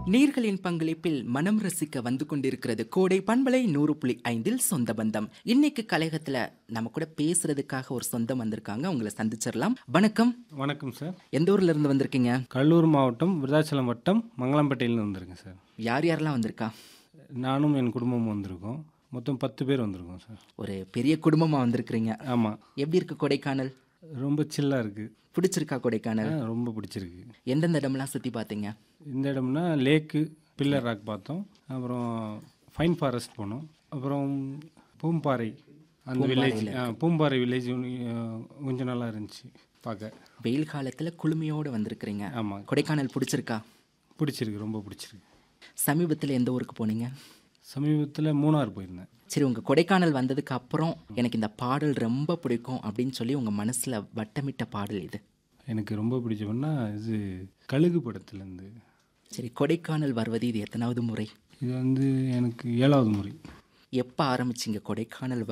நீர்களின் பங்களிப்பில் மனம் ரசிக்க வந்து கொண்டிருக்கிறது கோடை பண்பலை நூறு புள்ளி ஐந்தில் சொந்த பந்தம் இன்னைக்கு கலையகத்துல நம்ம கூட பேசுறதுக்காக ஒரு சொந்தம் வந்திருக்காங்க அவங்கள சந்திச்சிடலாம் வணக்கம் வணக்கம் சார் எந்த ஊர்ல இருந்து வந்திருக்கீங்க கடலூர் மாவட்டம் விருதாச்சலம் வட்டம் மங்களம்பேட்டையிலேருந்து வந்திருக்கேன் சார் யார் யாரெல்லாம் வந்திருக்கா நானும் என் குடும்பமும் வந்திருக்கோம் மொத்தம் பத்து பேர் வந்திருக்கோம் சார் ஒரு பெரிய குடும்பமா வந்திருக்கிறீங்க ஆமாம் எப்படி இருக்கு கொடைக்கானல் ரொம்ப சில்லாக இருக்குது பிடிச்சிருக்கா கொடைக்கானல் ரொம்ப பிடிச்சிருக்கு எந்தெந்த இடம்லாம் சுத்தி பார்த்தீங்க இந்த இடம்னா லேக்கு பில்லர் ராக் பார்த்தோம் அப்புறம் ஃபைன் ஃபாரஸ்ட் போனோம் அப்புறம் பூம்பாறை அந்த வில்லேஜ் பூம்பாறை வில்லேஜ் கொஞ்சம் நல்லா இருந்துச்சு பார்க்க வெயில் காலத்துல குளுமையோட வந்திருக்கிறீங்க ஆமாம் கொடைக்கானல் பிடிச்சிருக்கா பிடிச்சிருக்கு ரொம்ப பிடிச்சிருக்கு சமீபத்தில் எந்த ஊருக்கு போனீங்க சமீபத்தில் மூணார் போயிருந்தேன் சரி உங்கள் கொடைக்கானல் வந்ததுக்கு அப்புறம் எனக்கு இந்த பாடல் ரொம்ப பிடிக்கும் அப்படின்னு சொல்லி உங்கள் மனசில் வட்டமிட்ட பாடல் இது எனக்கு ரொம்ப பிடிச்சவன்னா இது கழுகு படத்துலேருந்து சரி கொடைக்கானல் வருவது இது எத்தனாவது முறை இது வந்து எனக்கு ஏழாவது முறை எப்போ ஆரம்பிச்சிங்க கொடைக்கானல்